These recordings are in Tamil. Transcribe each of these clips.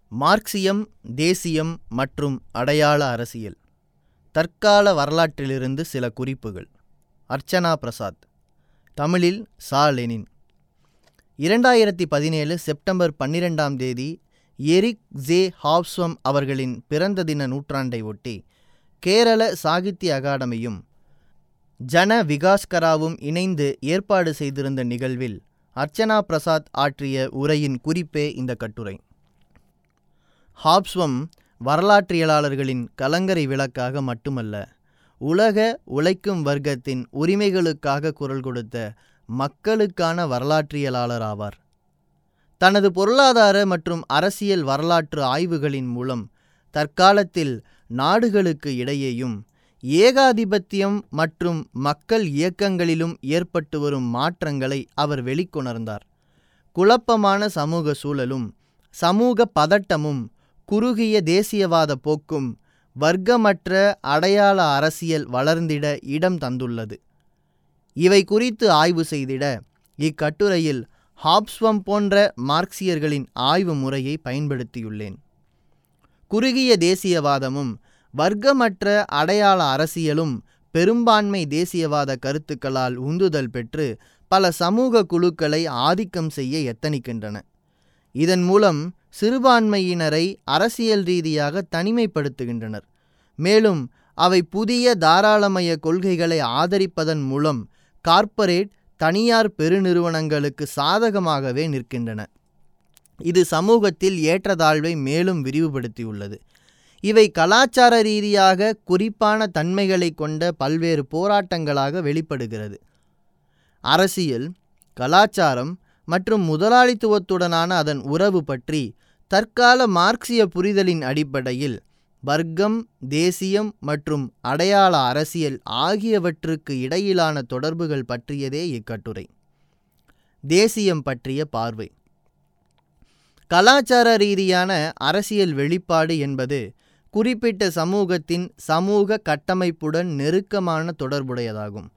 மார்க்சியம் தேசியம் மற்றும் அடையாள அரசியல் தற்கால வரலாற்றிலிருந்து சில குறிப்புகள் அர்ச்சனா பிரசாத் தமிழில் சா லெனின் இரண்டாயிரத்தி பதினேழு செப்டம்பர் பன்னிரெண்டாம் தேதி எரிக் ஜே ஹாப்ஸ்வம் அவர்களின் பிறந்த தின நூற்றாண்டை ஒட்டி கேரள சாகித்ய அகாடமியும் ஜன விகாஸ்கராவும் இணைந்து ஏற்பாடு செய்திருந்த நிகழ்வில் அர்ச்சனா பிரசாத் ஆற்றிய உரையின் குறிப்பே இந்த கட்டுரை ஹாப்ஸ்வம் வரலாற்றியலாளர்களின் கலங்கரை விளக்காக மட்டுமல்ல உலக உழைக்கும் வர்க்கத்தின் உரிமைகளுக்காக குரல் கொடுத்த மக்களுக்கான வரலாற்றியலாளர் ஆவார் தனது பொருளாதார மற்றும் அரசியல் வரலாற்று ஆய்வுகளின் மூலம் தற்காலத்தில் நாடுகளுக்கு இடையேயும் ஏகாதிபத்தியம் மற்றும் மக்கள் இயக்கங்களிலும் ஏற்பட்டு வரும் மாற்றங்களை அவர் வெளிக்கொணர்ந்தார் குழப்பமான சமூக சூழலும் சமூக பதட்டமும் குறுகிய தேசியவாத போக்கும் வர்க்கமற்ற அடையாள அரசியல் வளர்ந்திட இடம் தந்துள்ளது இவை குறித்து ஆய்வு செய்திட இக்கட்டுரையில் ஹாப்ஸ்வம் போன்ற மார்க்சியர்களின் ஆய்வு முறையை பயன்படுத்தியுள்ளேன் குறுகிய தேசியவாதமும் வர்க்கமற்ற அடையாள அரசியலும் பெரும்பான்மை தேசியவாத கருத்துக்களால் உந்துதல் பெற்று பல சமூக குழுக்களை ஆதிக்கம் செய்ய எத்தனிக்கின்றன இதன் மூலம் சிறுபான்மையினரை அரசியல் ரீதியாக தனிமைப்படுத்துகின்றனர் மேலும் அவை புதிய தாராளமய கொள்கைகளை ஆதரிப்பதன் மூலம் கார்ப்பரேட் தனியார் பெருநிறுவனங்களுக்கு சாதகமாகவே நிற்கின்றன இது சமூகத்தில் ஏற்றத்தாழ்வை மேலும் விரிவுபடுத்தியுள்ளது இவை கலாச்சார ரீதியாக குறிப்பான தன்மைகளை கொண்ட பல்வேறு போராட்டங்களாக வெளிப்படுகிறது அரசியல் கலாச்சாரம் மற்றும் முதலாளித்துவத்துடனான அதன் உறவு பற்றி தற்கால மார்க்சிய புரிதலின் அடிப்படையில் வர்க்கம் தேசியம் மற்றும் அடையாள அரசியல் ஆகியவற்றுக்கு இடையிலான தொடர்புகள் பற்றியதே இக்கட்டுரை தேசியம் பற்றிய பார்வை கலாச்சார ரீதியான அரசியல் வெளிப்பாடு என்பது குறிப்பிட்ட சமூகத்தின் சமூக கட்டமைப்புடன் நெருக்கமான தொடர்புடையதாகும்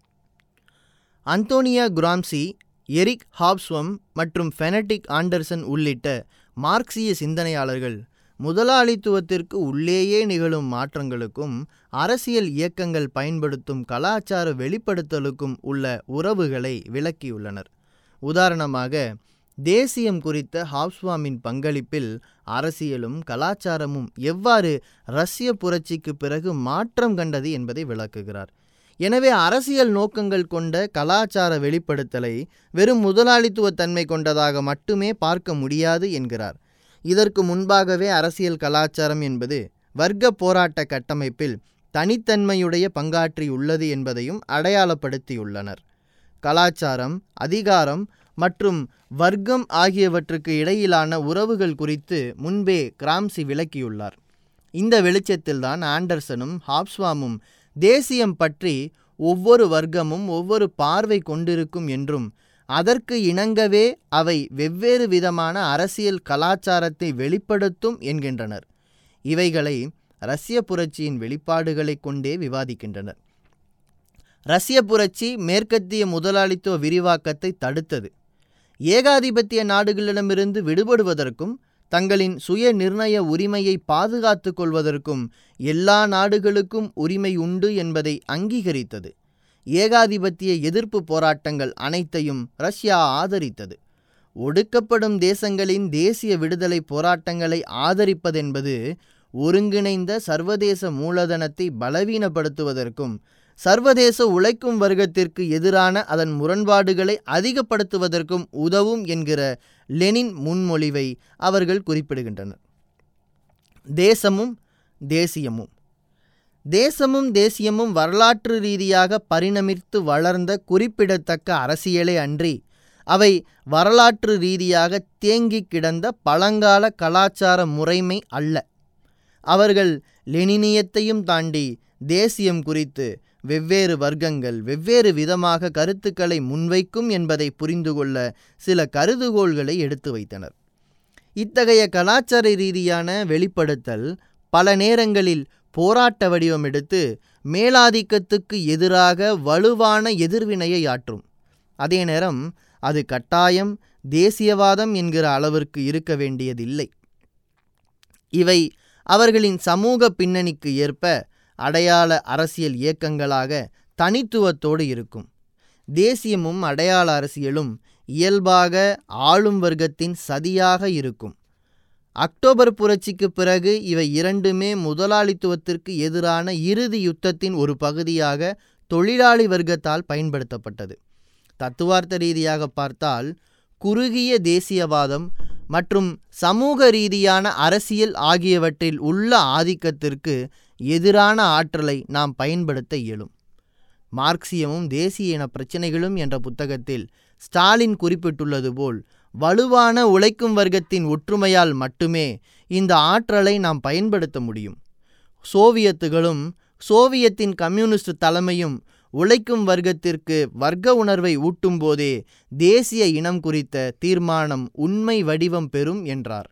அந்தோனியா குராம்சி எரிக் ஹாப்ஸ்வம் மற்றும் ஃபெனடிக் ஆண்டர்சன் உள்ளிட்ட மார்க்சிய சிந்தனையாளர்கள் முதலாளித்துவத்திற்கு உள்ளேயே நிகழும் மாற்றங்களுக்கும் அரசியல் இயக்கங்கள் பயன்படுத்தும் கலாச்சார வெளிப்படுத்தலுக்கும் உள்ள உறவுகளை விளக்கியுள்ளனர் உதாரணமாக தேசியம் குறித்த ஹாப்ஸ்வாமின் பங்களிப்பில் அரசியலும் கலாச்சாரமும் எவ்வாறு ரஷ்ய புரட்சிக்கு பிறகு மாற்றம் கண்டது என்பதை விளக்குகிறார் எனவே அரசியல் நோக்கங்கள் கொண்ட கலாச்சார வெளிப்படுத்தலை வெறும் முதலாளித்துவ தன்மை கொண்டதாக மட்டுமே பார்க்க முடியாது என்கிறார் இதற்கு முன்பாகவே அரசியல் கலாச்சாரம் என்பது வர்க்க போராட்ட கட்டமைப்பில் தனித்தன்மையுடைய பங்காற்றி உள்ளது என்பதையும் அடையாளப்படுத்தியுள்ளனர் கலாச்சாரம் அதிகாரம் மற்றும் வர்க்கம் ஆகியவற்றுக்கு இடையிலான உறவுகள் குறித்து முன்பே கிராம்சி விளக்கியுள்ளார் இந்த வெளிச்சத்தில்தான் ஆண்டர்சனும் ஹாப்ஸ்வாமும் தேசியம் பற்றி ஒவ்வொரு வர்க்கமும் ஒவ்வொரு பார்வை கொண்டிருக்கும் என்றும் அதற்கு இணங்கவே அவை வெவ்வேறு விதமான அரசியல் கலாச்சாரத்தை வெளிப்படுத்தும் என்கின்றனர் இவைகளை ரஷ்ய புரட்சியின் வெளிப்பாடுகளை கொண்டே விவாதிக்கின்றனர் ரஷ்ய புரட்சி மேற்கத்திய முதலாளித்துவ விரிவாக்கத்தை தடுத்தது ஏகாதிபத்திய நாடுகளிடமிருந்து விடுபடுவதற்கும் தங்களின் சுய நிர்ணய உரிமையை பாதுகாத்து கொள்வதற்கும் எல்லா நாடுகளுக்கும் உரிமை உண்டு என்பதை அங்கீகரித்தது ஏகாதிபத்திய எதிர்ப்பு போராட்டங்கள் அனைத்தையும் ரஷ்யா ஆதரித்தது ஒடுக்கப்படும் தேசங்களின் தேசிய விடுதலை போராட்டங்களை ஆதரிப்பதென்பது ஒருங்கிணைந்த சர்வதேச மூலதனத்தை பலவீனப்படுத்துவதற்கும் சர்வதேச உழைக்கும் வர்க்கத்திற்கு எதிரான அதன் முரண்பாடுகளை அதிகப்படுத்துவதற்கும் உதவும் என்கிற லெனின் முன்மொழிவை அவர்கள் குறிப்பிடுகின்றனர் தேசமும் தேசியமும் தேசமும் தேசியமும் வரலாற்று ரீதியாக பரிணமித்து வளர்ந்த குறிப்பிடத்தக்க அரசியலே அன்றி அவை வரலாற்று ரீதியாக தேங்கி கிடந்த பழங்கால கலாச்சார முறைமை அல்ல அவர்கள் லெனினியத்தையும் தாண்டி தேசியம் குறித்து வெவ்வேறு வர்க்கங்கள் வெவ்வேறு விதமாக கருத்துக்களை முன்வைக்கும் என்பதை புரிந்து கொள்ள சில கருதுகோள்களை எடுத்து வைத்தனர் இத்தகைய கலாச்சார ரீதியான வெளிப்படுத்தல் பல நேரங்களில் போராட்ட வடிவம் எடுத்து மேலாதிக்கத்துக்கு எதிராக வலுவான எதிர்வினையை ஆற்றும் அதே நேரம் அது கட்டாயம் தேசியவாதம் என்கிற அளவிற்கு இருக்க வேண்டியதில்லை இவை அவர்களின் சமூக பின்னணிக்கு ஏற்ப அடையாள அரசியல் இயக்கங்களாக தனித்துவத்தோடு இருக்கும் தேசியமும் அடையாள அரசியலும் இயல்பாக ஆளும் வர்க்கத்தின் சதியாக இருக்கும் அக்டோபர் புரட்சிக்கு பிறகு இவை இரண்டுமே முதலாளித்துவத்திற்கு எதிரான இறுதி யுத்தத்தின் ஒரு பகுதியாக தொழிலாளி வர்க்கத்தால் பயன்படுத்தப்பட்டது தத்துவார்த்த ரீதியாக பார்த்தால் குறுகிய தேசியவாதம் மற்றும் சமூக ரீதியான அரசியல் ஆகியவற்றில் உள்ள ஆதிக்கத்திற்கு எதிரான ஆற்றலை நாம் பயன்படுத்த இயலும் மார்க்சியமும் தேசிய இன பிரச்சினைகளும் என்ற புத்தகத்தில் ஸ்டாலின் குறிப்பிட்டுள்ளது போல் வலுவான உழைக்கும் வர்க்கத்தின் ஒற்றுமையால் மட்டுமே இந்த ஆற்றலை நாம் பயன்படுத்த முடியும் சோவியத்துகளும் சோவியத்தின் கம்யூனிஸ்ட் தலைமையும் உழைக்கும் வர்க்கத்திற்கு வர்க்க உணர்வை ஊட்டும் போதே தேசிய இனம் குறித்த தீர்மானம் உண்மை வடிவம் பெறும் என்றார்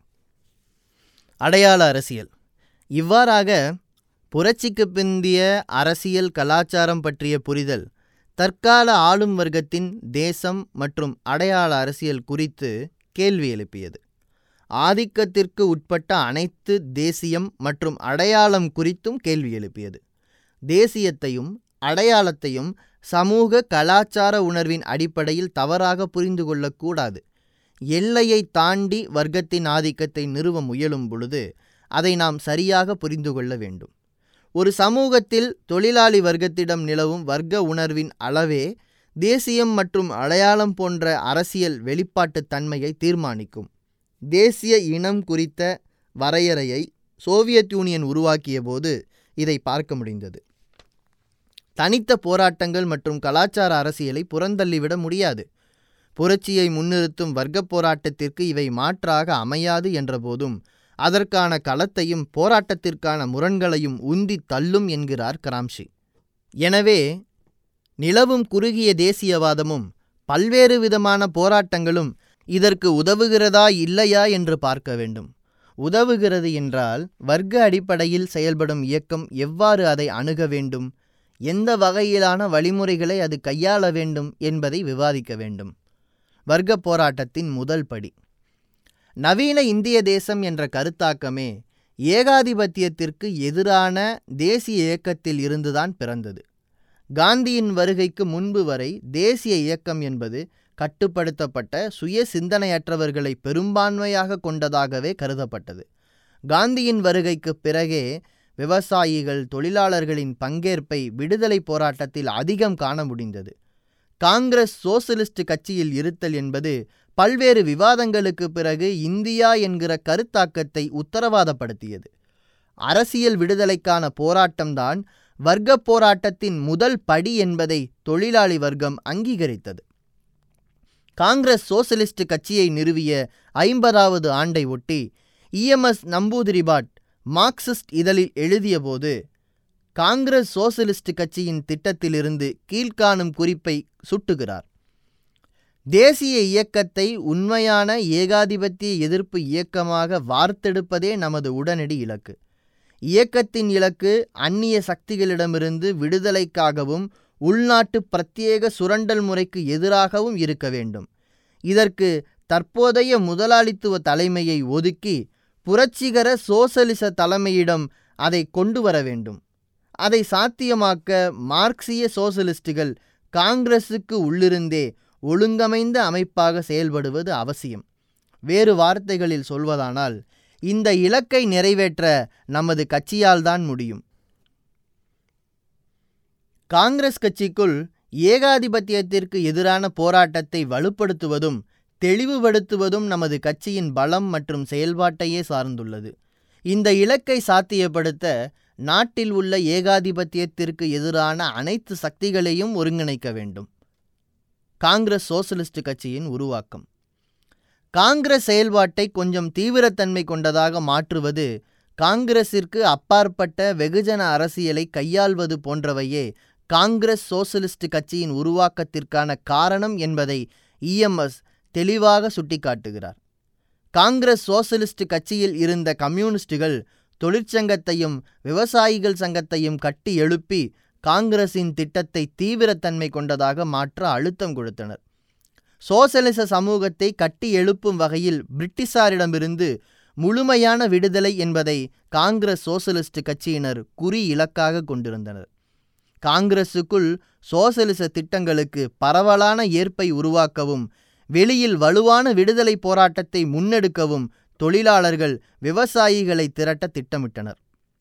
அடையாள அரசியல் இவ்வாறாக புரட்சிக்கு பிந்திய அரசியல் கலாச்சாரம் பற்றிய புரிதல் தற்கால ஆளும் வர்க்கத்தின் தேசம் மற்றும் அடையாள அரசியல் குறித்து கேள்வி எழுப்பியது ஆதிக்கத்திற்கு உட்பட்ட அனைத்து தேசியம் மற்றும் அடையாளம் குறித்தும் கேள்வி எழுப்பியது தேசியத்தையும் அடையாளத்தையும் சமூக கலாச்சார உணர்வின் அடிப்படையில் தவறாக புரிந்து கொள்ளக்கூடாது எல்லையை தாண்டி வர்க்கத்தின் ஆதிக்கத்தை நிறுவ முயலும் பொழுது அதை நாம் சரியாக புரிந்து கொள்ள வேண்டும் ஒரு சமூகத்தில் தொழிலாளி வர்க்கத்திடம் நிலவும் வர்க்க உணர்வின் அளவே தேசியம் மற்றும் அடையாளம் போன்ற அரசியல் வெளிப்பாட்டுத் தன்மையை தீர்மானிக்கும் தேசிய இனம் குறித்த வரையறையை சோவியத் யூனியன் உருவாக்கிய போது இதை பார்க்க முடிந்தது தனித்த போராட்டங்கள் மற்றும் கலாச்சார அரசியலை புறந்தள்ளிவிட முடியாது புரட்சியை முன்னிறுத்தும் வர்க்க போராட்டத்திற்கு இவை மாற்றாக அமையாது என்றபோதும் அதற்கான களத்தையும் போராட்டத்திற்கான முரண்களையும் உந்தி தள்ளும் என்கிறார் கிராம்ஷி எனவே நிலவும் குறுகிய தேசியவாதமும் பல்வேறு விதமான போராட்டங்களும் இதற்கு உதவுகிறதா இல்லையா என்று பார்க்க வேண்டும் உதவுகிறது என்றால் வர்க்க அடிப்படையில் செயல்படும் இயக்கம் எவ்வாறு அதை அணுக வேண்டும் எந்த வகையிலான வழிமுறைகளை அது கையாள வேண்டும் என்பதை விவாதிக்க வேண்டும் வர்க்க போராட்டத்தின் முதல் படி நவீன இந்திய தேசம் என்ற கருத்தாக்கமே ஏகாதிபத்தியத்திற்கு எதிரான தேசிய இயக்கத்தில் இருந்துதான் பிறந்தது காந்தியின் வருகைக்கு முன்பு வரை தேசிய இயக்கம் என்பது கட்டுப்படுத்தப்பட்ட சுய சிந்தனையற்றவர்களை பெரும்பான்மையாக கொண்டதாகவே கருதப்பட்டது காந்தியின் வருகைக்கு பிறகே விவசாயிகள் தொழிலாளர்களின் பங்கேற்பை விடுதலை போராட்டத்தில் அதிகம் காண முடிந்தது காங்கிரஸ் சோசலிஸ்ட் கட்சியில் இருத்தல் என்பது பல்வேறு விவாதங்களுக்கு பிறகு இந்தியா என்கிற கருத்தாக்கத்தை உத்தரவாதப்படுத்தியது அரசியல் விடுதலைக்கான போராட்டம்தான் வர்க்க போராட்டத்தின் முதல் படி என்பதை தொழிலாளி வர்க்கம் அங்கீகரித்தது காங்கிரஸ் சோசலிஸ்ட் கட்சியை நிறுவிய ஐம்பதாவது ஆண்டை ஒட்டி இஎம்எஸ் நம்பூதிரிபாட் மார்க்சிஸ்ட் இதழில் எழுதியபோது காங்கிரஸ் சோசலிஸ்ட் கட்சியின் திட்டத்திலிருந்து கீழ்காணும் குறிப்பை சுட்டுகிறார் தேசிய இயக்கத்தை உண்மையான ஏகாதிபத்திய எதிர்ப்பு இயக்கமாக வார்த்தெடுப்பதே நமது உடனடி இலக்கு இயக்கத்தின் இலக்கு அந்நிய சக்திகளிடமிருந்து விடுதலைக்காகவும் உள்நாட்டு பிரத்யேக சுரண்டல் முறைக்கு எதிராகவும் இருக்க வேண்டும் இதற்கு தற்போதைய முதலாளித்துவ தலைமையை ஒதுக்கி புரட்சிகர சோசலிச தலைமையிடம் அதை கொண்டு வர வேண்டும் அதை சாத்தியமாக்க மார்க்சிய சோசலிஸ்டுகள் காங்கிரசுக்கு உள்ளிருந்தே ஒழுங்கமைந்த அமைப்பாக செயல்படுவது அவசியம் வேறு வார்த்தைகளில் சொல்வதானால் இந்த இலக்கை நிறைவேற்ற நமது கட்சியால்தான் முடியும் காங்கிரஸ் கட்சிக்குள் ஏகாதிபத்தியத்திற்கு எதிரான போராட்டத்தை வலுப்படுத்துவதும் தெளிவுபடுத்துவதும் நமது கட்சியின் பலம் மற்றும் செயல்பாட்டையே சார்ந்துள்ளது இந்த இலக்கை சாத்தியப்படுத்த நாட்டில் உள்ள ஏகாதிபத்தியத்திற்கு எதிரான அனைத்து சக்திகளையும் ஒருங்கிணைக்க வேண்டும் காங்கிரஸ் சோசலிஸ்ட் கட்சியின் உருவாக்கம் காங்கிரஸ் செயல்பாட்டை கொஞ்சம் தீவிரத்தன்மை கொண்டதாக மாற்றுவது காங்கிரசிற்கு அப்பாற்பட்ட வெகுஜன அரசியலை கையாள்வது போன்றவையே காங்கிரஸ் சோசலிஸ்ட் கட்சியின் உருவாக்கத்திற்கான காரணம் என்பதை இஎம்எஸ் தெளிவாக சுட்டிக்காட்டுகிறார் காங்கிரஸ் சோசலிஸ்ட் கட்சியில் இருந்த கம்யூனிஸ்டுகள் தொழிற்சங்கத்தையும் விவசாயிகள் சங்கத்தையும் கட்டி எழுப்பி காங்கிரசின் திட்டத்தை தீவிரத்தன்மை கொண்டதாக மாற்ற அழுத்தம் கொடுத்தனர் சோசலிச சமூகத்தை கட்டி எழுப்பும் வகையில் பிரிட்டிஷாரிடமிருந்து முழுமையான விடுதலை என்பதை காங்கிரஸ் சோசலிஸ்ட் கட்சியினர் குறி இலக்காக கொண்டிருந்தனர் காங்கிரசுக்குள் சோசலிச திட்டங்களுக்கு பரவலான ஏற்பை உருவாக்கவும் வெளியில் வலுவான விடுதலை போராட்டத்தை முன்னெடுக்கவும் தொழிலாளர்கள் விவசாயிகளை திரட்ட திட்டமிட்டனர்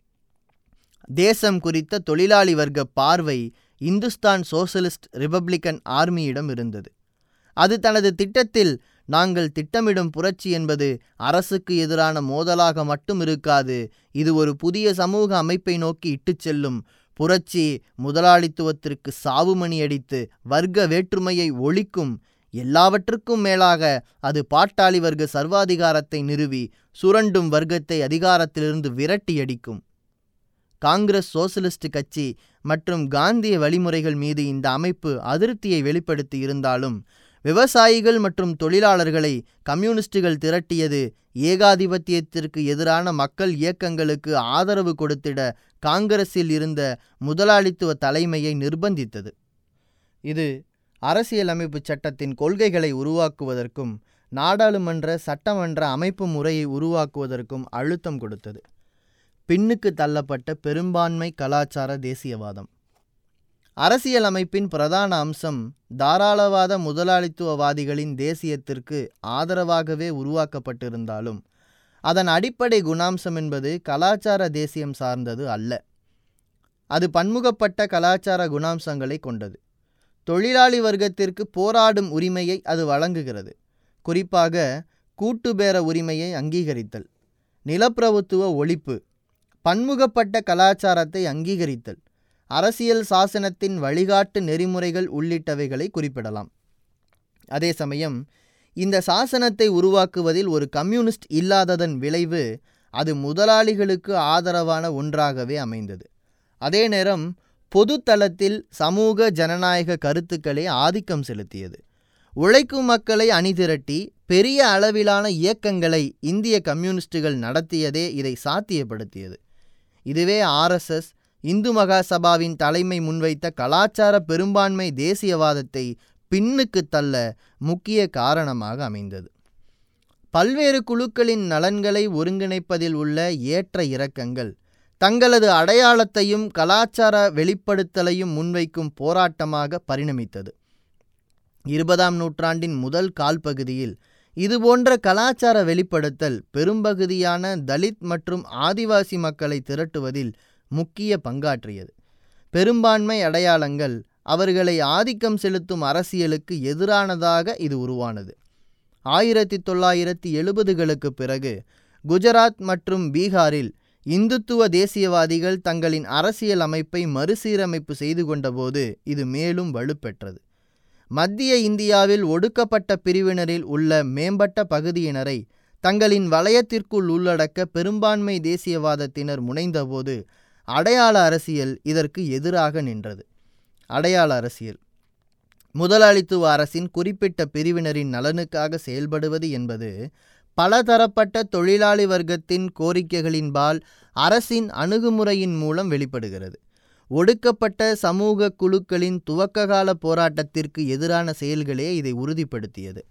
தேசம் குறித்த தொழிலாளி வர்க்க பார்வை இந்துஸ்தான் சோசலிஸ்ட் ரிபப்ளிக்கன் ஆர்மியிடம் இருந்தது அது தனது திட்டத்தில் நாங்கள் திட்டமிடும் புரட்சி என்பது அரசுக்கு எதிரான மோதலாக மட்டும் இருக்காது இது ஒரு புதிய சமூக அமைப்பை நோக்கி இட்டுச் செல்லும் புரட்சி முதலாளித்துவத்திற்கு சாவுமணி அடித்து வர்க்க வேற்றுமையை ஒழிக்கும் எல்லாவற்றுக்கும் மேலாக அது பாட்டாளி வர்க்க சர்வாதிகாரத்தை நிறுவி சுரண்டும் வர்க்கத்தை அதிகாரத்திலிருந்து விரட்டி அடிக்கும் காங்கிரஸ் சோசலிஸ்ட் கட்சி மற்றும் காந்திய வழிமுறைகள் மீது இந்த அமைப்பு அதிருப்தியை வெளிப்படுத்தி இருந்தாலும் விவசாயிகள் மற்றும் தொழிலாளர்களை கம்யூனிஸ்டுகள் திரட்டியது ஏகாதிபத்தியத்திற்கு எதிரான மக்கள் இயக்கங்களுக்கு ஆதரவு கொடுத்திட காங்கிரஸில் இருந்த முதலாளித்துவ தலைமையை நிர்பந்தித்தது இது அரசியலமைப்பு சட்டத்தின் கொள்கைகளை உருவாக்குவதற்கும் நாடாளுமன்ற சட்டமன்ற அமைப்பு முறையை உருவாக்குவதற்கும் அழுத்தம் கொடுத்தது பின்னுக்கு தள்ளப்பட்ட பெரும்பான்மை கலாச்சார தேசியவாதம் அரசியலமைப்பின் பிரதான அம்சம் தாராளவாத முதலாளித்துவவாதிகளின் தேசியத்திற்கு ஆதரவாகவே உருவாக்கப்பட்டிருந்தாலும் அதன் அடிப்படை குணாம்சம் என்பது கலாச்சார தேசியம் சார்ந்தது அல்ல அது பன்முகப்பட்ட கலாச்சார குணாம்சங்களை கொண்டது தொழிலாளி வர்க்கத்திற்கு போராடும் உரிமையை அது வழங்குகிறது குறிப்பாக கூட்டுபேர உரிமையை அங்கீகரித்தல் நிலப்பிரபுத்துவ ஒழிப்பு பன்முகப்பட்ட கலாச்சாரத்தை அங்கீகரித்தல் அரசியல் சாசனத்தின் வழிகாட்டு நெறிமுறைகள் உள்ளிட்டவைகளை குறிப்பிடலாம் அதே சமயம் இந்த சாசனத்தை உருவாக்குவதில் ஒரு கம்யூனிஸ்ட் இல்லாததன் விளைவு அது முதலாளிகளுக்கு ஆதரவான ஒன்றாகவே அமைந்தது அதே நேரம் பொது தளத்தில் சமூக ஜனநாயக கருத்துக்களே ஆதிக்கம் செலுத்தியது உழைக்கும் மக்களை அணிதிரட்டி பெரிய அளவிலான இயக்கங்களை இந்திய கம்யூனிஸ்டுகள் நடத்தியதே இதை சாத்தியப்படுத்தியது இதுவே ஆர்எஸ்எஸ் இந்து மகாசபாவின் தலைமை முன்வைத்த கலாச்சார பெரும்பான்மை தேசியவாதத்தை பின்னுக்கு தள்ள முக்கிய காரணமாக அமைந்தது பல்வேறு குழுக்களின் நலன்களை ஒருங்கிணைப்பதில் உள்ள ஏற்ற இறக்கங்கள் தங்களது அடையாளத்தையும் கலாச்சார வெளிப்படுத்தலையும் முன்வைக்கும் போராட்டமாக பரிணமித்தது இருபதாம் நூற்றாண்டின் முதல் கால்பகுதியில் இதுபோன்ற கலாச்சார வெளிப்படுத்தல் பெரும்பகுதியான தலித் மற்றும் ஆதிவாசி மக்களை திரட்டுவதில் முக்கிய பங்காற்றியது பெரும்பான்மை அடையாளங்கள் அவர்களை ஆதிக்கம் செலுத்தும் அரசியலுக்கு எதிரானதாக இது உருவானது ஆயிரத்தி தொள்ளாயிரத்தி எழுபதுகளுக்கு பிறகு குஜராத் மற்றும் பீகாரில் இந்துத்துவ தேசியவாதிகள் தங்களின் அரசியல் அமைப்பை மறுசீரமைப்பு செய்து கொண்டபோது இது மேலும் வலுப்பெற்றது மத்திய இந்தியாவில் ஒடுக்கப்பட்ட பிரிவினரில் உள்ள மேம்பட்ட பகுதியினரை தங்களின் வலயத்திற்குள் உள்ளடக்க பெரும்பான்மை தேசியவாதத்தினர் முனைந்தபோது அடையாள அரசியல் இதற்கு எதிராக நின்றது அடையாள அரசியல் முதலாளித்துவ அரசின் குறிப்பிட்ட பிரிவினரின் நலனுக்காக செயல்படுவது என்பது பலதரப்பட்ட தொழிலாளி வர்க்கத்தின் கோரிக்கைகளின்பால் அரசின் அணுகுமுறையின் மூலம் வெளிப்படுகிறது ஒடுக்கப்பட்ட சமூக குழுக்களின் துவக்ககால போராட்டத்திற்கு எதிரான செயல்களே இதை உறுதிப்படுத்தியது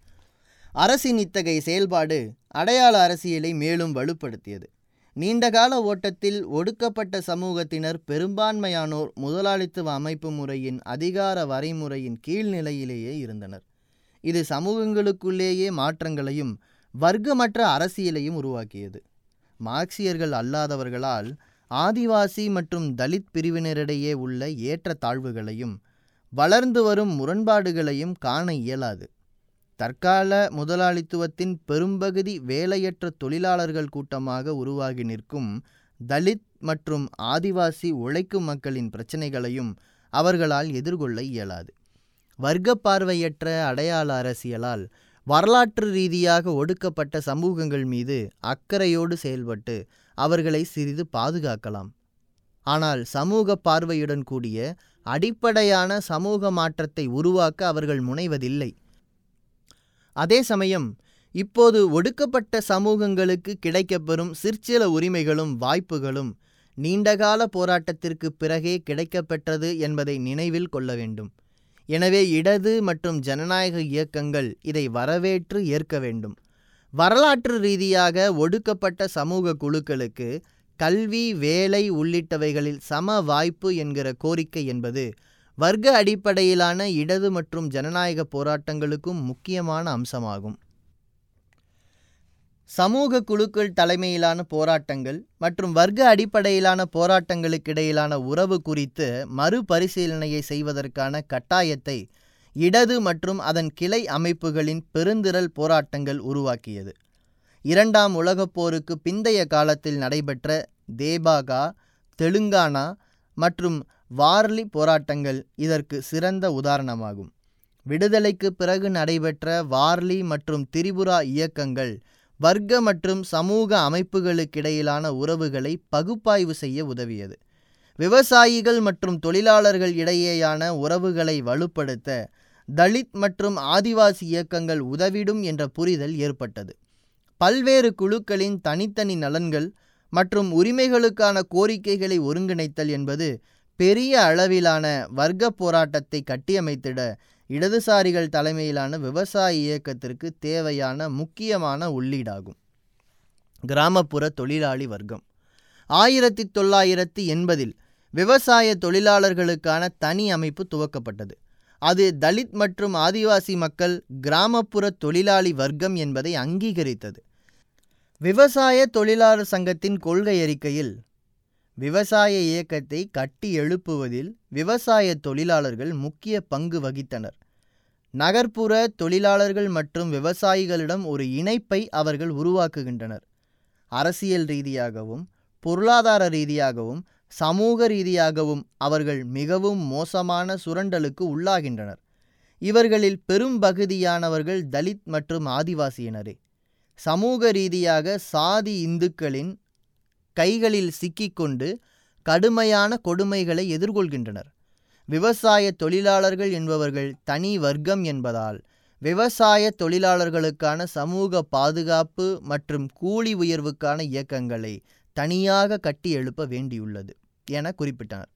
அரசின் இத்தகைய செயல்பாடு அடையாள அரசியலை மேலும் வலுப்படுத்தியது நீண்டகால ஓட்டத்தில் ஒடுக்கப்பட்ட சமூகத்தினர் பெரும்பான்மையானோர் முதலாளித்துவ அமைப்பு முறையின் அதிகார வரைமுறையின் கீழ்நிலையிலேயே இருந்தனர் இது சமூகங்களுக்குள்ளேயே மாற்றங்களையும் வர்க்கமற்ற அரசியலையும் உருவாக்கியது மார்க்சியர்கள் அல்லாதவர்களால் ஆதிவாசி மற்றும் தலித் பிரிவினரிடையே உள்ள ஏற்ற தாழ்வுகளையும் வளர்ந்து வரும் முரண்பாடுகளையும் காண இயலாது தற்கால முதலாளித்துவத்தின் பெரும்பகுதி வேலையற்ற தொழிலாளர்கள் கூட்டமாக உருவாகி நிற்கும் தலித் மற்றும் ஆதிவாசி உழைக்கும் மக்களின் பிரச்சனைகளையும் அவர்களால் எதிர்கொள்ள இயலாது வர்க்க பார்வையற்ற அடையாள அரசியலால் வரலாற்று ரீதியாக ஒடுக்கப்பட்ட சமூகங்கள் மீது அக்கறையோடு செயல்பட்டு அவர்களை சிறிது பாதுகாக்கலாம் ஆனால் சமூக பார்வையுடன் கூடிய அடிப்படையான சமூக மாற்றத்தை உருவாக்க அவர்கள் முனைவதில்லை அதே சமயம் இப்போது ஒடுக்கப்பட்ட சமூகங்களுக்கு கிடைக்கப்பெறும் சிற்சில உரிமைகளும் வாய்ப்புகளும் நீண்டகால போராட்டத்திற்கு பிறகே கிடைக்கப்பெற்றது என்பதை நினைவில் கொள்ள வேண்டும் எனவே இடது மற்றும் ஜனநாயக இயக்கங்கள் இதை வரவேற்று ஏற்க வேண்டும் வரலாற்று ரீதியாக ஒடுக்கப்பட்ட சமூக குழுக்களுக்கு கல்வி வேலை உள்ளிட்டவைகளில் சம வாய்ப்பு என்கிற கோரிக்கை என்பது வர்க்க அடிப்படையிலான இடது மற்றும் ஜனநாயக போராட்டங்களுக்கும் முக்கியமான அம்சமாகும் சமூக குழுக்கள் தலைமையிலான போராட்டங்கள் மற்றும் வர்க்க அடிப்படையிலான போராட்டங்களுக்கிடையிலான உறவு குறித்து மறுபரிசீலனையை செய்வதற்கான கட்டாயத்தை இடது மற்றும் அதன் கிளை அமைப்புகளின் பெருந்திரள் போராட்டங்கள் உருவாக்கியது இரண்டாம் உலகப் போருக்கு பிந்தைய காலத்தில் நடைபெற்ற தேபாகா தெலுங்கானா மற்றும் வார்லி போராட்டங்கள் இதற்கு சிறந்த உதாரணமாகும் விடுதலைக்கு பிறகு நடைபெற்ற வார்லி மற்றும் திரிபுரா இயக்கங்கள் வர்க்க மற்றும் சமூக அமைப்புகளுக்கிடையிலான உறவுகளை பகுப்பாய்வு செய்ய உதவியது விவசாயிகள் மற்றும் தொழிலாளர்கள் இடையேயான உறவுகளை வலுப்படுத்த தலித் மற்றும் ஆதிவாசி இயக்கங்கள் உதவிடும் என்ற புரிதல் ஏற்பட்டது பல்வேறு குழுக்களின் தனித்தனி நலன்கள் மற்றும் உரிமைகளுக்கான கோரிக்கைகளை ஒருங்கிணைத்தல் என்பது பெரிய அளவிலான வர்க்க போராட்டத்தை கட்டியமைத்திட இடதுசாரிகள் தலைமையிலான விவசாய இயக்கத்திற்கு தேவையான முக்கியமான உள்ளீடாகும் கிராமப்புற தொழிலாளி வர்க்கம் ஆயிரத்தி தொள்ளாயிரத்தி எண்பதில் விவசாய தொழிலாளர்களுக்கான தனி அமைப்பு துவக்கப்பட்டது அது தலித் மற்றும் ஆதிவாசி மக்கள் கிராமப்புற தொழிலாளி வர்க்கம் என்பதை அங்கீகரித்தது விவசாய தொழிலாளர் சங்கத்தின் கொள்கை அறிக்கையில் விவசாய இயக்கத்தை கட்டி எழுப்புவதில் விவசாய தொழிலாளர்கள் முக்கிய பங்கு வகித்தனர் நகர்ப்புற தொழிலாளர்கள் மற்றும் விவசாயிகளிடம் ஒரு இணைப்பை அவர்கள் உருவாக்குகின்றனர் அரசியல் ரீதியாகவும் பொருளாதார ரீதியாகவும் சமூக ரீதியாகவும் அவர்கள் மிகவும் மோசமான சுரண்டலுக்கு உள்ளாகின்றனர் இவர்களில் பெரும்பகுதியானவர்கள் தலித் மற்றும் ஆதிவாசியினரே சமூக ரீதியாக சாதி இந்துக்களின் கைகளில் சிக்கிக்கொண்டு கடுமையான கொடுமைகளை எதிர்கொள்கின்றனர் விவசாய தொழிலாளர்கள் என்பவர்கள் தனி வர்க்கம் என்பதால் விவசாய தொழிலாளர்களுக்கான சமூக பாதுகாப்பு மற்றும் கூலி உயர்வுக்கான இயக்கங்களை தனியாக கட்டி எழுப்ப வேண்டியுள்ளது என குறிப்பிட்டனர்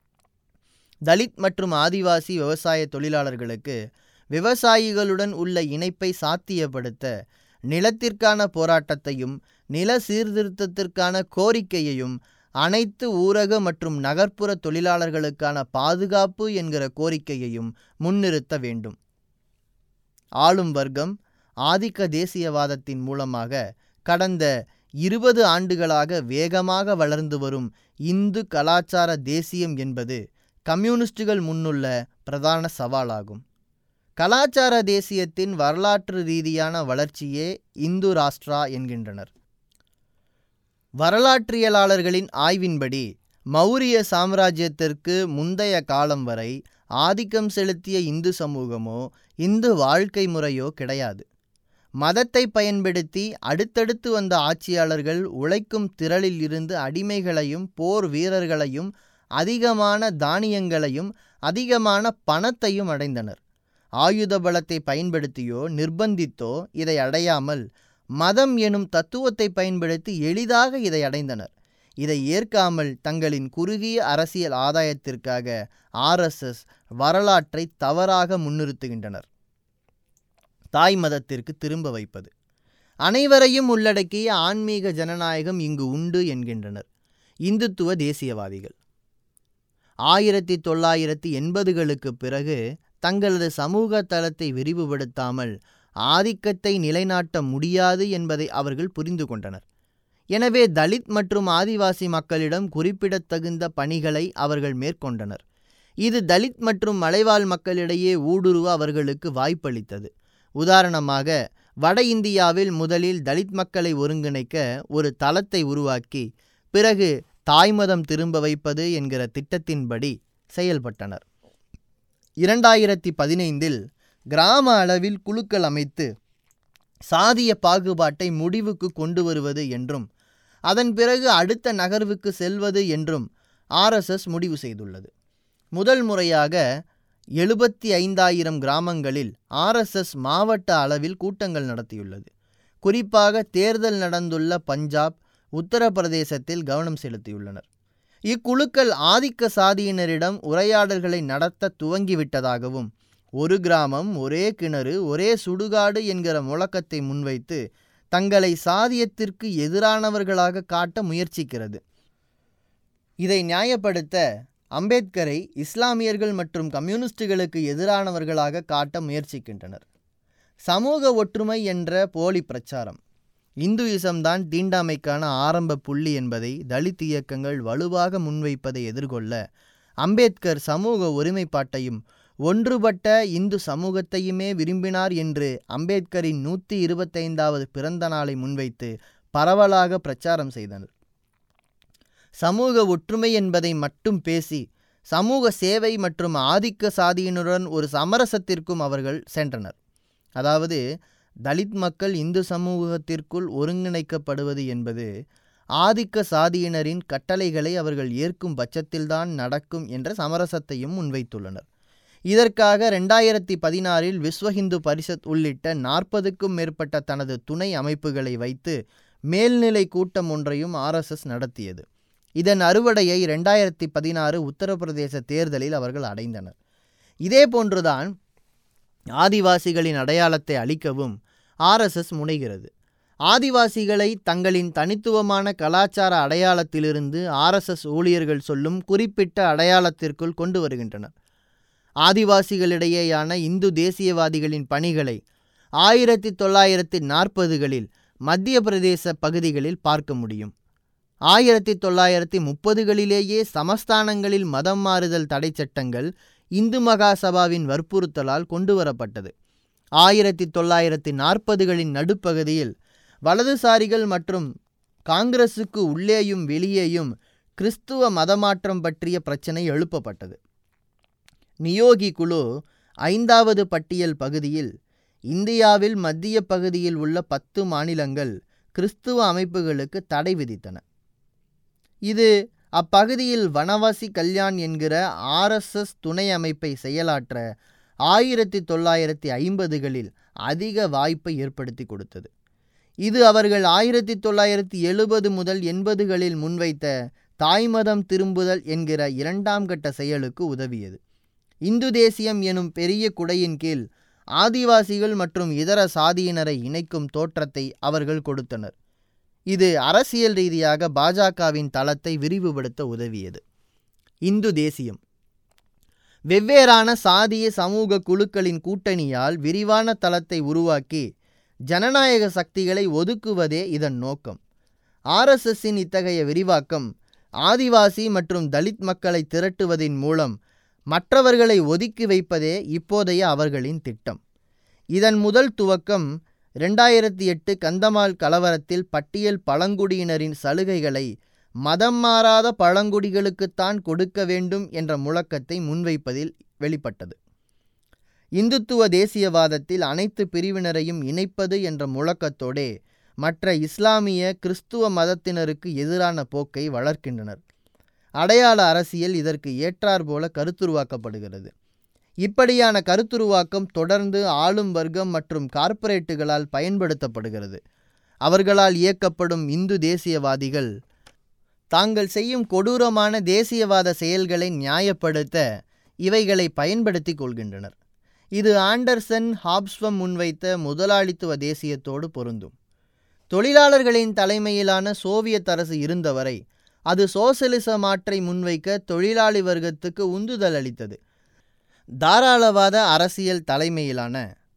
தலித் மற்றும் ஆதிவாசி விவசாய தொழிலாளர்களுக்கு விவசாயிகளுடன் உள்ள இணைப்பை சாத்தியப்படுத்த நிலத்திற்கான போராட்டத்தையும் நில சீர்திருத்தத்திற்கான கோரிக்கையையும் அனைத்து ஊரக மற்றும் நகர்ப்புற தொழிலாளர்களுக்கான பாதுகாப்பு என்கிற கோரிக்கையையும் முன்னிறுத்த வேண்டும் ஆளும் வர்க்கம் ஆதிக்க தேசியவாதத்தின் மூலமாக கடந்த இருபது ஆண்டுகளாக வேகமாக வளர்ந்து வரும் இந்து கலாச்சார தேசியம் என்பது கம்யூனிஸ்டுகள் முன்னுள்ள பிரதான சவாலாகும் கலாச்சார தேசியத்தின் வரலாற்று ரீதியான வளர்ச்சியே இந்து ராஷ்டிரா என்கின்றனர் வரலாற்றியலாளர்களின் ஆய்வின்படி மௌரிய சாம்ராஜ்யத்திற்கு முந்தைய காலம் வரை ஆதிக்கம் செலுத்திய இந்து சமூகமோ இந்து வாழ்க்கை முறையோ கிடையாது மதத்தை பயன்படுத்தி அடுத்தடுத்து வந்த ஆட்சியாளர்கள் உழைக்கும் திரளில் இருந்து அடிமைகளையும் போர் வீரர்களையும் அதிகமான தானியங்களையும் அதிகமான பணத்தையும் அடைந்தனர் ஆயுத பலத்தை பயன்படுத்தியோ நிர்பந்தித்தோ இதை அடையாமல் மதம் எனும் தத்துவத்தை பயன்படுத்தி எளிதாக இதை அடைந்தனர் இதை ஏற்காமல் தங்களின் குறுகிய அரசியல் ஆதாயத்திற்காக ஆர்எஸ்எஸ் வரலாற்றை தவறாக முன்னிறுத்துகின்றனர் தாய் மதத்திற்கு திரும்ப வைப்பது அனைவரையும் உள்ளடக்கிய ஆன்மீக ஜனநாயகம் இங்கு உண்டு என்கின்றனர் இந்துத்துவ தேசியவாதிகள் ஆயிரத்தி தொள்ளாயிரத்தி எண்பதுகளுக்கு பிறகு தங்களது சமூக தளத்தை விரிவுபடுத்தாமல் ஆதிக்கத்தை நிலைநாட்ட முடியாது என்பதை அவர்கள் புரிந்து கொண்டனர் எனவே தலித் மற்றும் ஆதிவாசி மக்களிடம் குறிப்பிடத்தகுந்த பணிகளை அவர்கள் மேற்கொண்டனர் இது தலித் மற்றும் மலைவாழ் மக்களிடையே ஊடுருவ அவர்களுக்கு வாய்ப்பளித்தது உதாரணமாக வட இந்தியாவில் முதலில் தலித் மக்களை ஒருங்கிணைக்க ஒரு தளத்தை உருவாக்கி பிறகு தாய்மதம் திரும்ப வைப்பது என்கிற திட்டத்தின்படி செயல்பட்டனர் இரண்டாயிரத்தி பதினைந்தில் கிராம அளவில் குழுக்கள் அமைத்து சாதிய பாகுபாட்டை முடிவுக்கு கொண்டு வருவது என்றும் அதன் பிறகு அடுத்த நகர்வுக்கு செல்வது என்றும் ஆர்எஸ்எஸ் முடிவு செய்துள்ளது முதல் முறையாக எழுபத்தி ஐந்தாயிரம் கிராமங்களில் ஆர்எஸ்எஸ் மாவட்ட அளவில் கூட்டங்கள் நடத்தியுள்ளது குறிப்பாக தேர்தல் நடந்துள்ள பஞ்சாப் உத்தரப்பிரதேசத்தில் கவனம் செலுத்தியுள்ளனர் இக்குழுக்கள் ஆதிக்க சாதியினரிடம் உரையாடல்களை நடத்த துவங்கிவிட்டதாகவும் ஒரு கிராமம் ஒரே கிணறு ஒரே சுடுகாடு என்கிற முழக்கத்தை முன்வைத்து தங்களை சாதியத்திற்கு எதிரானவர்களாக காட்ட முயற்சிக்கிறது இதை நியாயப்படுத்த அம்பேத்கரை இஸ்லாமியர்கள் மற்றும் கம்யூனிஸ்டுகளுக்கு எதிரானவர்களாக காட்ட முயற்சிக்கின்றனர் சமூக ஒற்றுமை என்ற போலி பிரச்சாரம் இந்துயிசம் தான் தீண்டாமைக்கான ஆரம்ப புள்ளி என்பதை தலித் இயக்கங்கள் வலுவாக முன்வைப்பதை எதிர்கொள்ள அம்பேத்கர் சமூக ஒருமைப்பாட்டையும் ஒன்றுபட்ட இந்து சமூகத்தையுமே விரும்பினார் என்று அம்பேத்கரின் நூற்றி இருபத்தைந்தாவது பிறந்த நாளை முன்வைத்து பரவலாக பிரச்சாரம் செய்தனர் சமூக ஒற்றுமை என்பதை மட்டும் பேசி சமூக சேவை மற்றும் ஆதிக்க சாதியினருடன் ஒரு சமரசத்திற்கும் அவர்கள் சென்றனர் அதாவது தலித் மக்கள் இந்து சமூகத்திற்குள் ஒருங்கிணைக்கப்படுவது என்பது ஆதிக்க சாதியினரின் கட்டளைகளை அவர்கள் ஏற்கும் பட்சத்தில்தான் நடக்கும் என்ற சமரசத்தையும் முன்வைத்துள்ளனர் இதற்காக ரெண்டாயிரத்தி பதினாறில் விஸ்வ ஹிந்து பரிஷத் உள்ளிட்ட நாற்பதுக்கும் மேற்பட்ட தனது துணை அமைப்புகளை வைத்து மேல்நிலை கூட்டம் ஒன்றையும் ஆர்எஸ்எஸ் நடத்தியது இதன் அறுவடையை ரெண்டாயிரத்தி பதினாறு உத்தரப்பிரதேச தேர்தலில் அவர்கள் அடைந்தனர் இதே போன்றுதான் ஆதிவாசிகளின் அடையாளத்தை அளிக்கவும் ஆர்எஸ்எஸ் முனைகிறது ஆதிவாசிகளை தங்களின் தனித்துவமான கலாச்சார அடையாளத்திலிருந்து ஆர்எஸ்எஸ் ஊழியர்கள் சொல்லும் குறிப்பிட்ட அடையாளத்திற்குள் கொண்டு வருகின்றனர் ஆதிவாசிகளிடையேயான இந்து தேசியவாதிகளின் பணிகளை ஆயிரத்தி தொள்ளாயிரத்தி நாற்பதுகளில் மத்திய பிரதேச பகுதிகளில் பார்க்க முடியும் ஆயிரத்தி தொள்ளாயிரத்தி முப்பதுகளிலேயே சமஸ்தானங்களில் மதம் மாறுதல் தடை சட்டங்கள் இந்து மகாசபாவின் வற்புறுத்தலால் கொண்டுவரப்பட்டது ஆயிரத்தி தொள்ளாயிரத்தி நாற்பதுகளின் நடுப்பகுதியில் வலதுசாரிகள் மற்றும் காங்கிரசுக்கு உள்ளேயும் வெளியேயும் கிறிஸ்துவ மதமாற்றம் பற்றிய பிரச்சனை எழுப்பப்பட்டது நியோகி குழு ஐந்தாவது பட்டியல் பகுதியில் இந்தியாவில் மத்திய பகுதியில் உள்ள பத்து மாநிலங்கள் கிறிஸ்துவ அமைப்புகளுக்கு தடை விதித்தன இது அப்பகுதியில் வனவாசி கல்யாண் என்கிற ஆர்எஸ்எஸ் துணை அமைப்பை செயலாற்ற ஆயிரத்தி தொள்ளாயிரத்தி ஐம்பதுகளில் அதிக வாய்ப்பை ஏற்படுத்தி கொடுத்தது இது அவர்கள் ஆயிரத்தி தொள்ளாயிரத்தி எழுபது முதல் எண்பதுகளில் முன்வைத்த தாய்மதம் திரும்புதல் என்கிற இரண்டாம் கட்ட செயலுக்கு உதவியது இந்து தேசியம் எனும் பெரிய குடையின் கீழ் ஆதிவாசிகள் மற்றும் இதர சாதியினரை இணைக்கும் தோற்றத்தை அவர்கள் கொடுத்தனர் இது அரசியல் ரீதியாக பாஜகவின் தளத்தை விரிவுபடுத்த உதவியது இந்து தேசியம் வெவ்வேறான சாதிய சமூக குழுக்களின் கூட்டணியால் விரிவான தளத்தை உருவாக்கி ஜனநாயக சக்திகளை ஒதுக்குவதே இதன் நோக்கம் ஆர்எஸ்எஸ்ஸின் இத்தகைய விரிவாக்கம் ஆதிவாசி மற்றும் தலித் மக்களை திரட்டுவதின் மூலம் மற்றவர்களை ஒதுக்கி வைப்பதே இப்போதைய அவர்களின் திட்டம் இதன் முதல் துவக்கம் ரெண்டாயிரத்தி எட்டு கந்தமால் கலவரத்தில் பட்டியல் பழங்குடியினரின் சலுகைகளை மதம் மாறாத பழங்குடிகளுக்குத்தான் கொடுக்க வேண்டும் என்ற முழக்கத்தை முன்வைப்பதில் வெளிப்பட்டது இந்துத்துவ தேசியவாதத்தில் அனைத்து பிரிவினரையும் இணைப்பது என்ற முழக்கத்தோடே மற்ற இஸ்லாமிய கிறிஸ்துவ மதத்தினருக்கு எதிரான போக்கை வளர்க்கின்றனர் அடையாள அரசியல் இதற்கு ஏற்றாற்போல கருத்துருவாக்கப்படுகிறது இப்படியான கருத்துருவாக்கம் தொடர்ந்து ஆளும் வர்க்கம் மற்றும் கார்ப்பரேட்டுகளால் பயன்படுத்தப்படுகிறது அவர்களால் இயக்கப்படும் இந்து தேசியவாதிகள் தாங்கள் செய்யும் கொடூரமான தேசியவாத செயல்களை நியாயப்படுத்த இவைகளை பயன்படுத்தி கொள்கின்றனர் இது ஆண்டர்சன் ஹாப்ஸ்வம் முன்வைத்த முதலாளித்துவ தேசியத்தோடு பொருந்தும் தொழிலாளர்களின் தலைமையிலான சோவியத் அரசு இருந்தவரை அது சோசலிச மாற்றை முன்வைக்க தொழிலாளி வர்க்கத்துக்கு உந்துதல் அளித்தது தாராளவாத அரசியல் தலைமையிலான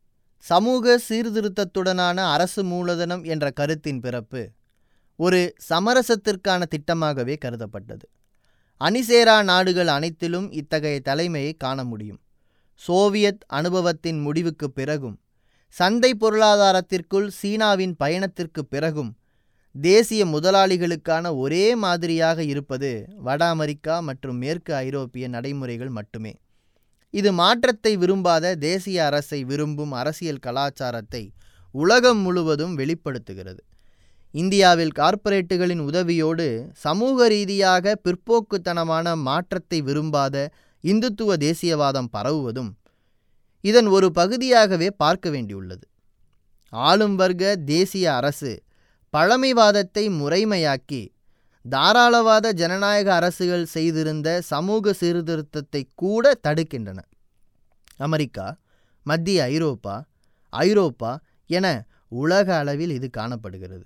சமூக சீர்திருத்தத்துடனான அரசு மூலதனம் என்ற கருத்தின் பிறப்பு ஒரு சமரசத்திற்கான திட்டமாகவே கருதப்பட்டது அணிசேரா நாடுகள் அனைத்திலும் இத்தகைய தலைமையை காண முடியும் சோவியத் அனுபவத்தின் முடிவுக்கு பிறகும் சந்தை பொருளாதாரத்திற்குள் சீனாவின் பயணத்திற்கு பிறகும் தேசிய முதலாளிகளுக்கான ஒரே மாதிரியாக இருப்பது வட அமெரிக்கா மற்றும் மேற்கு ஐரோப்பிய நடைமுறைகள் மட்டுமே இது மாற்றத்தை விரும்பாத தேசிய அரசை விரும்பும் அரசியல் கலாச்சாரத்தை உலகம் முழுவதும் வெளிப்படுத்துகிறது இந்தியாவில் கார்ப்பரேட்டுகளின் உதவியோடு சமூக ரீதியாக பிற்போக்குத்தனமான மாற்றத்தை விரும்பாத இந்துத்துவ தேசியவாதம் பரவுவதும் இதன் ஒரு பகுதியாகவே பார்க்க வேண்டியுள்ளது ஆளும் வர்க்க தேசிய அரசு பழமைவாதத்தை முறைமையாக்கி தாராளவாத ஜனநாயக அரசுகள் செய்திருந்த சமூக சீர்திருத்தத்தை கூட தடுக்கின்றன அமெரிக்கா மத்திய ஐரோப்பா ஐரோப்பா என உலக அளவில் இது காணப்படுகிறது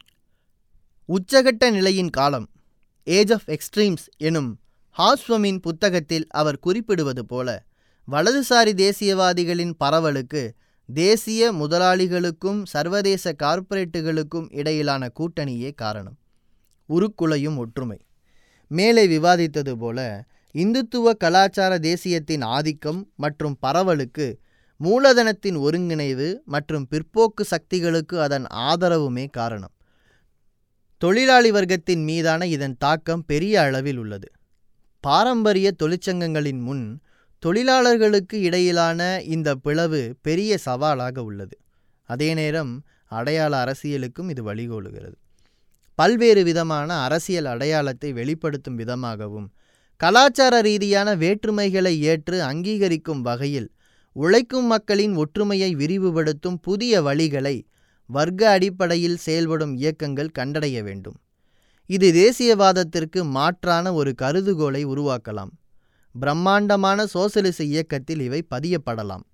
உச்சகட்ட நிலையின் காலம் ஏஜ் ஆஃப் எக்ஸ்ட்ரீம்ஸ் எனும் ஹாஸ்வமின் புத்தகத்தில் அவர் குறிப்பிடுவது போல வலதுசாரி தேசியவாதிகளின் பரவலுக்கு தேசிய முதலாளிகளுக்கும் சர்வதேச கார்ப்பரேட்டுகளுக்கும் இடையிலான கூட்டணியே காரணம் உருக்குலையும் ஒற்றுமை மேலே விவாதித்தது போல இந்துத்துவ கலாச்சார தேசியத்தின் ஆதிக்கம் மற்றும் பரவலுக்கு மூலதனத்தின் ஒருங்கிணைவு மற்றும் பிற்போக்கு சக்திகளுக்கு அதன் ஆதரவுமே காரணம் தொழிலாளி வர்க்கத்தின் மீதான இதன் தாக்கம் பெரிய அளவில் உள்ளது பாரம்பரிய தொழிற்சங்கங்களின் முன் தொழிலாளர்களுக்கு இடையிலான இந்த பிளவு பெரிய சவாலாக உள்ளது அதே நேரம் அடையாள அரசியலுக்கும் இது வழிகோலுகிறது பல்வேறு விதமான அரசியல் அடையாளத்தை வெளிப்படுத்தும் விதமாகவும் கலாச்சார ரீதியான வேற்றுமைகளை ஏற்று அங்கீகரிக்கும் வகையில் உழைக்கும் மக்களின் ஒற்றுமையை விரிவுபடுத்தும் புதிய வழிகளை வர்க்க அடிப்படையில் செயல்படும் இயக்கங்கள் கண்டடைய வேண்டும் இது தேசியவாதத்திற்கு மாற்றான ஒரு கருதுகோளை உருவாக்கலாம் பிரம்மாண்டமான சோசலிச இயக்கத்தில் இவை பதியப்படலாம்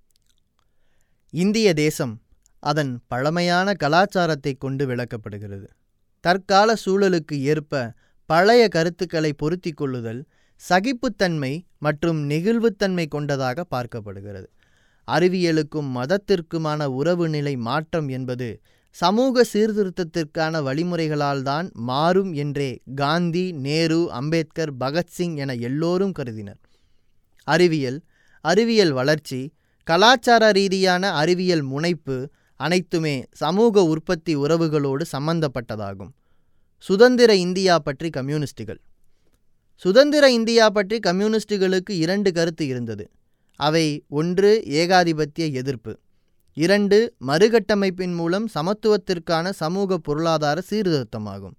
இந்திய தேசம் அதன் பழமையான கலாச்சாரத்தை கொண்டு விளக்கப்படுகிறது தற்கால சூழலுக்கு ஏற்ப பழைய கருத்துக்களை பொருத்தி கொள்ளுதல் சகிப்புத்தன்மை மற்றும் நெகிழ்வுத்தன்மை கொண்டதாக பார்க்கப்படுகிறது அறிவியலுக்கும் மதத்திற்குமான உறவு நிலை மாற்றம் என்பது சமூக சீர்திருத்தத்திற்கான வழிமுறைகளால் தான் மாறும் என்றே காந்தி நேரு அம்பேத்கர் பகத்சிங் என எல்லோரும் கருதினர் அறிவியல் அறிவியல் வளர்ச்சி கலாச்சார ரீதியான அறிவியல் முனைப்பு அனைத்துமே சமூக உற்பத்தி உறவுகளோடு சம்பந்தப்பட்டதாகும் சுதந்திர இந்தியா பற்றி கம்யூனிஸ்டுகள் சுதந்திர இந்தியா பற்றி கம்யூனிஸ்டுகளுக்கு இரண்டு கருத்து இருந்தது அவை ஒன்று ஏகாதிபத்திய எதிர்ப்பு இரண்டு மறுகட்டமைப்பின் மூலம் சமத்துவத்திற்கான சமூக பொருளாதார சீர்திருத்தமாகும்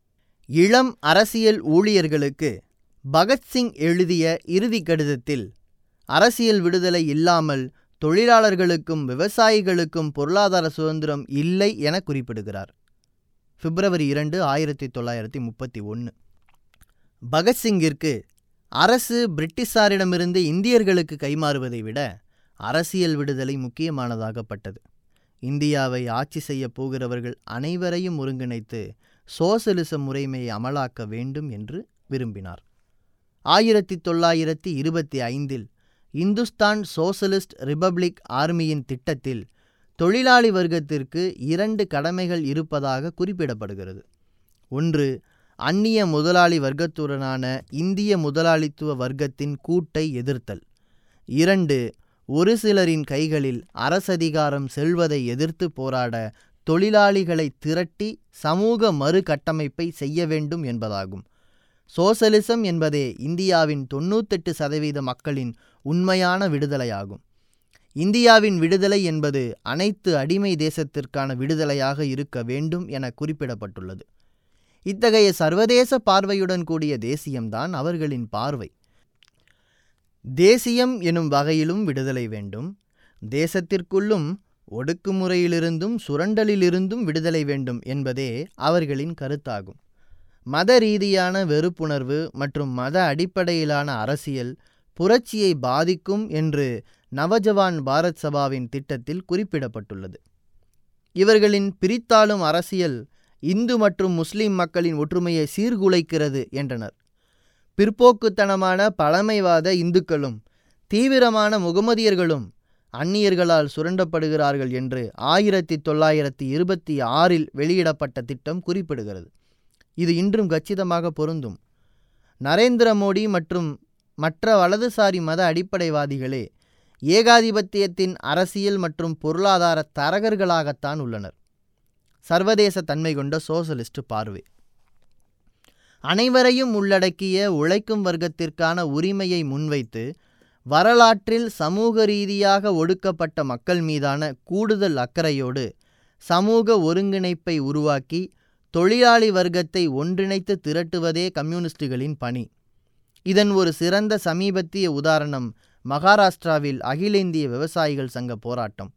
இளம் அரசியல் ஊழியர்களுக்கு பகத்சிங் எழுதிய இறுதி கடிதத்தில் அரசியல் விடுதலை இல்லாமல் தொழிலாளர்களுக்கும் விவசாயிகளுக்கும் பொருளாதார சுதந்திரம் இல்லை என குறிப்பிடுகிறார் பிப்ரவரி இரண்டு ஆயிரத்தி தொள்ளாயிரத்தி முப்பத்தி ஒன்று பகத்சிங்கிற்கு அரசு பிரிட்டிஷாரிடமிருந்து இந்தியர்களுக்கு கைமாறுவதை விட அரசியல் விடுதலை முக்கியமானதாகப்பட்டது இந்தியாவை ஆட்சி செய்யப் போகிறவர்கள் அனைவரையும் ஒருங்கிணைத்து சோசலிச முறைமையை அமலாக்க வேண்டும் என்று விரும்பினார் ஆயிரத்தி தொள்ளாயிரத்தி இருபத்தி ஐந்தில் இந்துஸ்தான் சோசலிஸ்ட் ரிபப்ளிக் ஆர்மியின் திட்டத்தில் தொழிலாளி வர்க்கத்திற்கு இரண்டு கடமைகள் இருப்பதாக குறிப்பிடப்படுகிறது ஒன்று அந்நிய முதலாளி வர்க்கத்துடனான இந்திய முதலாளித்துவ வர்க்கத்தின் கூட்டை எதிர்த்தல் இரண்டு ஒரு சிலரின் கைகளில் அரசதிகாரம் செல்வதை எதிர்த்து போராட தொழிலாளிகளை திரட்டி சமூக மறுகட்டமைப்பை செய்ய வேண்டும் என்பதாகும் சோசலிசம் என்பதே இந்தியாவின் தொண்ணூத்தெட்டு சதவீத மக்களின் உண்மையான விடுதலையாகும் இந்தியாவின் விடுதலை என்பது அனைத்து அடிமை தேசத்திற்கான விடுதலையாக இருக்க வேண்டும் என குறிப்பிடப்பட்டுள்ளது இத்தகைய சர்வதேச பார்வையுடன் கூடிய தேசியம்தான் அவர்களின் பார்வை தேசியம் எனும் வகையிலும் விடுதலை வேண்டும் தேசத்திற்குள்ளும் ஒடுக்குமுறையிலிருந்தும் சுரண்டலிலிருந்தும் விடுதலை வேண்டும் என்பதே அவர்களின் கருத்தாகும் மத ரீதியான வெறுப்புணர்வு மற்றும் மத அடிப்படையிலான அரசியல் புரட்சியை பாதிக்கும் என்று நவஜவான் பாரத் சபாவின் திட்டத்தில் குறிப்பிடப்பட்டுள்ளது இவர்களின் பிரித்தாளும் அரசியல் இந்து மற்றும் முஸ்லிம் மக்களின் ஒற்றுமையை சீர்குலைக்கிறது என்றனர் பிற்போக்குத்தனமான பழமைவாத இந்துக்களும் தீவிரமான முகமதியர்களும் அந்நியர்களால் சுரண்டப்படுகிறார்கள் என்று ஆயிரத்தி தொள்ளாயிரத்தி இருபத்தி ஆறில் வெளியிடப்பட்ட திட்டம் குறிப்பிடுகிறது இது இன்றும் கச்சிதமாக பொருந்தும் நரேந்திர மோடி மற்றும் மற்ற வலதுசாரி மத அடிப்படைவாதிகளே ஏகாதிபத்தியத்தின் அரசியல் மற்றும் பொருளாதார தரகர்களாகத்தான் உள்ளனர் சர்வதேச தன்மை கொண்ட சோசலிஸ்ட் பார்வை அனைவரையும் உள்ளடக்கிய உழைக்கும் வர்க்கத்திற்கான உரிமையை முன்வைத்து வரலாற்றில் சமூக ரீதியாக ஒடுக்கப்பட்ட மக்கள் மீதான கூடுதல் அக்கறையோடு சமூக ஒருங்கிணைப்பை உருவாக்கி தொழிலாளி வர்க்கத்தை ஒன்றிணைத்து திரட்டுவதே கம்யூனிஸ்டுகளின் பணி இதன் ஒரு சிறந்த சமீபத்திய உதாரணம் மகாராஷ்டிராவில் அகில இந்திய விவசாயிகள் சங்க போராட்டம்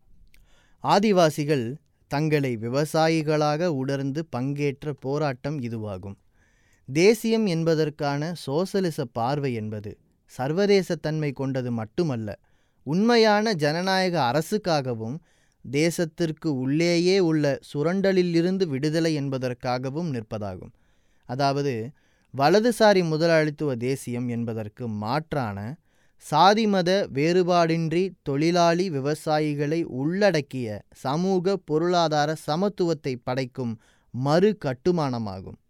ஆதிவாசிகள் தங்களை விவசாயிகளாக உணர்ந்து பங்கேற்ற போராட்டம் இதுவாகும் தேசியம் என்பதற்கான சோசலிச பார்வை என்பது சர்வதேச தன்மை கொண்டது மட்டுமல்ல உண்மையான ஜனநாயக அரசுக்காகவும் தேசத்திற்கு உள்ளேயே உள்ள சுரண்டலிலிருந்து விடுதலை என்பதற்காகவும் நிற்பதாகும் அதாவது வலதுசாரி முதலாளித்துவ தேசியம் என்பதற்கு மாற்றான சாதி மத வேறுபாடின்றி தொழிலாளி விவசாயிகளை உள்ளடக்கிய சமூக பொருளாதார சமத்துவத்தை படைக்கும் மறு கட்டுமானமாகும்